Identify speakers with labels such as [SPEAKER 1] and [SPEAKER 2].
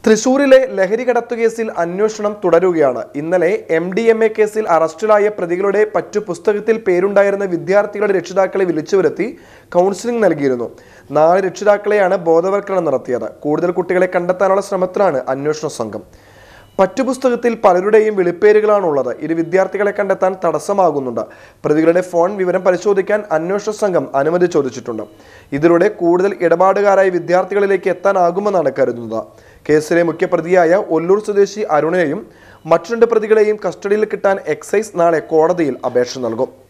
[SPEAKER 1] തൃശൂരിലെ ലഹരി കടത്തുകേസിൽ അന്വേഷണം തുടരുകയാണ് ഇന്നലെ എം ഡി എം എ കേസിൽ അറസ്റ്റിലായ പ്രതികളുടെ പറ്റു പുസ്തകത്തിൽ പേരുണ്ടായിരുന്ന വിദ്യാർത്ഥികളുടെ രക്ഷിതാക്കളെ വിളിച്ചു വരുത്തി കൗൺസിലിംഗ് നൽകിയിരുന്നു നാല് രക്ഷിതാക്കളെയാണ് ബോധവൽക്കരണം നടത്തിയത് കൂടുതൽ കുട്ടികളെ കണ്ടെത്താനുള്ള ശ്രമത്തിലാണ് അന്വേഷണ സംഘം പറ്റുപുസ്തകത്തിൽ പലരുടെയും വിളിപ്പേരുകളാണുള്ളത് ഇത് വിദ്യാർത്ഥികളെ കണ്ടെത്താൻ തടസ്സമാകുന്നുണ്ട് പ്രതികളുടെ ഫോൺ വിവരം പരിശോധിക്കാൻ അന്വേഷണ സംഘം അനുമതി ചോദിച്ചിട്ടുണ്ട് ഇതിലൂടെ കൂടുതൽ ഇടപാടുകാരായ വിദ്യാർത്ഥികളിലേക്ക് എത്താനാകുമെന്നാണ് കരുതുന്നത് കേസിലെ മുഖ്യപ്രതിയായ ഒല്ലൂർ സ്വദേശി അരുണിനെയും മറ്റു രണ്ട് പ്രതികളെയും കസ്റ്റഡിയിൽ കിട്ടാൻ എക്സൈസ് നാളെ കോടതിയിൽ അപേക്ഷ നൽകും